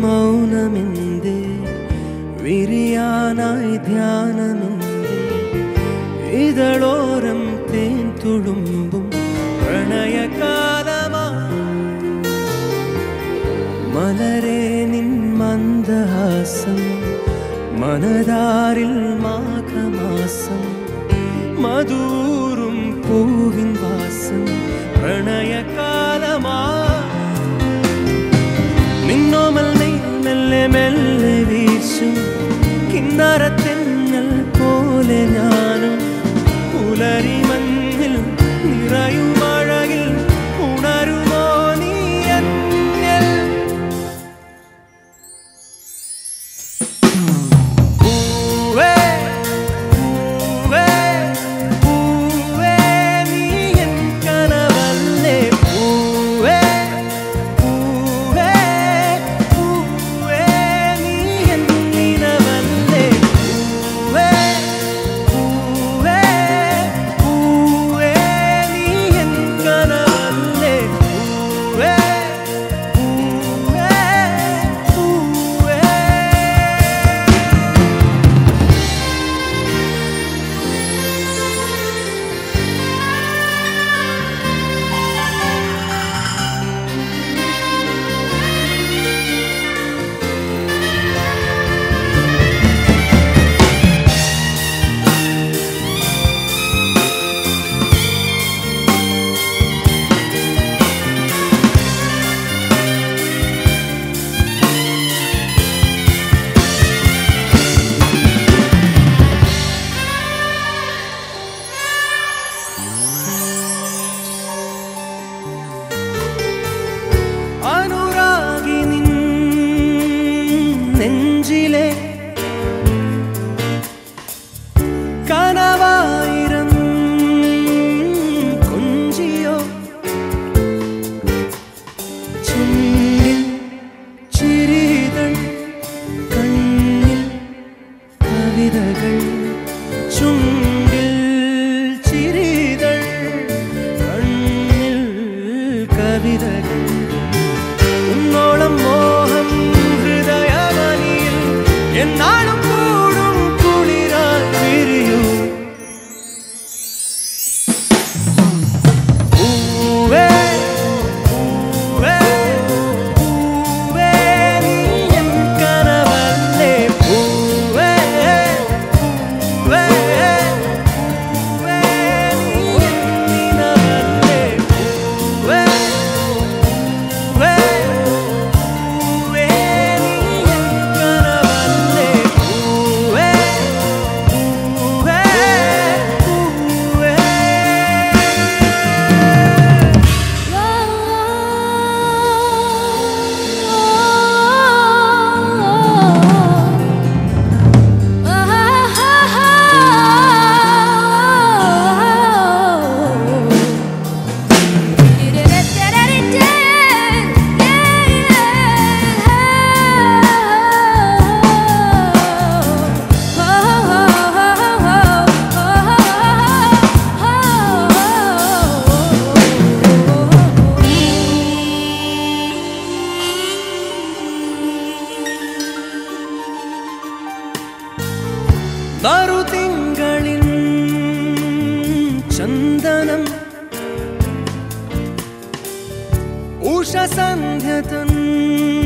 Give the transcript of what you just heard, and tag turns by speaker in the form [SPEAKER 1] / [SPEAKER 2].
[SPEAKER 1] മൗനമെന്തേ വിരിയാനായി ധ്യാനമെന്തേ ഇതളോരം തേൻ തുളുമ്പും പ്രണയകാലമാ മലരേ നിൻ മന്ദഹാസം മനതാരിൽ മാഘമാസം മധൂറും പൂവിൻ വാസം പ്രണയകാലമാ നിന്നോമൽ നെയ് മെല്ലെ മെല്ലെ വീശും കിന്നറത്തെന്നൽ പോലെ ഞാനും പുലരി മഞ്ഞിൽ നിറയും അഴകിൽ ഉണരുമോ നീ എന്നിൽ പൂവേ പൂവേ പൂവേ നീ എൻ കനവല്ലേ പൂവേ പൂവേ പൂവേ നീ എൻ നിലവല്ലേ പൂവേ പൂവേ പൂവേ നീ എൻ കനവല്ലേ പൂവേ പൂവേ പൂവേ അനുരാഗി നിൻ നെഞ്ചിലെ കനവായിരം കുഞ്ചിയോ ചുണ്ടിൽ ചിരിതൾ കണ്ണിൽ കവിതകൾ ചുണ്ടിൽ ചിരിതൾ കണ്ണിൽ കവിതകൾ ഉന്നോളം മോഹം ഹൃദയമനിയിൽ എന്നാളും കൂടും കുളിരാൽ വിരിയൂ പൂവേ പൂവേ പൂവേ നീ എൻ കനവല്ലേ പൂവേ പൂവേ പൂവേ നീ എൻ നിലവല്ലേ പൂവേ പൂവേ പൂവേ നീ എൻ കനവല്ലേ പൂവേ പൂവേ പൂവേ നറുതിങ്കളിൻ ചന്ദനം ഉഷസന്ധ്യതൻ